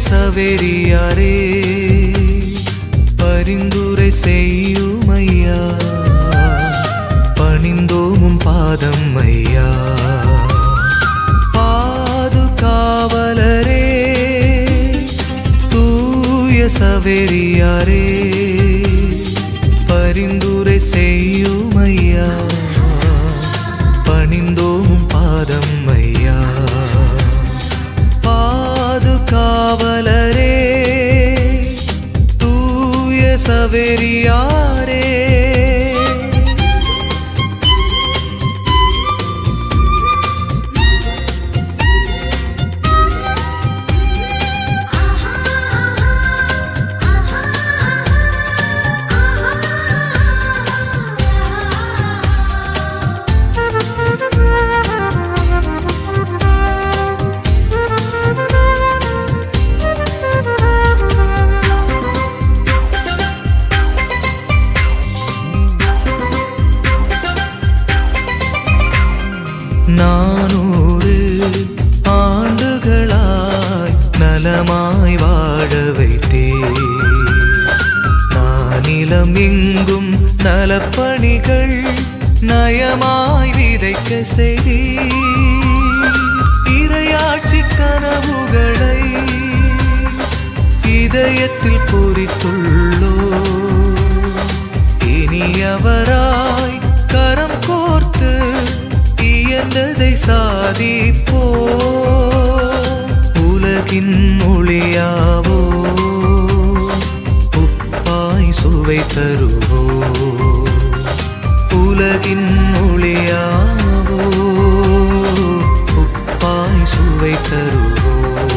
சவேரியாரே பரிந்துரை செய்யுமையா பணிந்தோமும் பாதம் ஐயா பாதுகாவலரே தூய சவேரியாரே பரிந்துரை செய்யுமையா பணிந்தோமும் பாதம் ஐயா பாதுகாவலரே தூய சவேரியாரே நானூறு ஆண்டுகளாய் நலமாய் வாழ வைத்தே நானிலம் எங்கும் நலப்பணிகள் நயமாய் விதைக்க செய்தி இரையாட்சி கனவுகளை இதயத்தில் பொறித்துள்ளோ இனியவராய் கரம் கோர்த்து இயன்றதை சாதிப்போ உலகின் ஒளியாவோ உப்பாய் சுவை தருவோ உலகின் ஒளியாவோ உப்பாய் சுவை தருவோ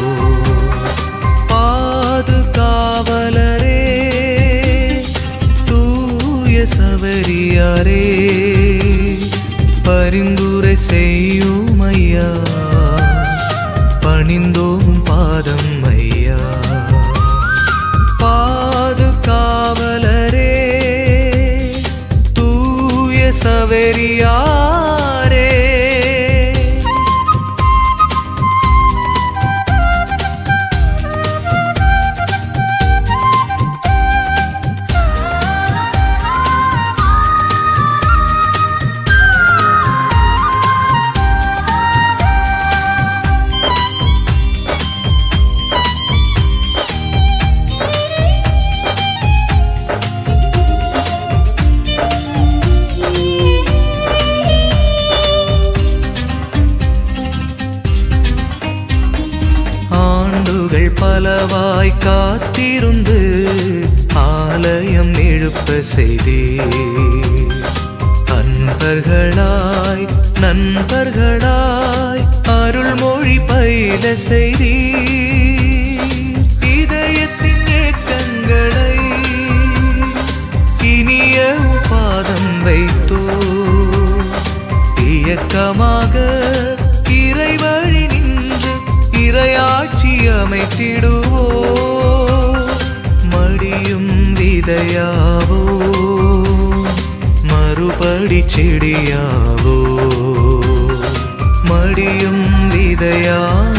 பாதுகாவலரே தூய சவரியாரே பரிந்துரை செய்யும் ஐயா பணிந்தோம் பாதம் ஐயா பாதுகாவலரே தூய சவரியாரே ஆண்டுகள் பலவாய் காத்திருந்து ஆலயம் எழுப்ப செய்தே அன்பர்களாய் நண்பர்களாய் அருள்மொழி பயில செய்தீ இதயத்தின் ஏக்கங்களை இனிய பாதம் வைத்தோ இயக்கமாக இறைவழி நின்று இறையாட்சி அமைத்திடுவோ மடியும் விதையாவோ மறுபடி செடியாவோ மடியும் விதையாவோ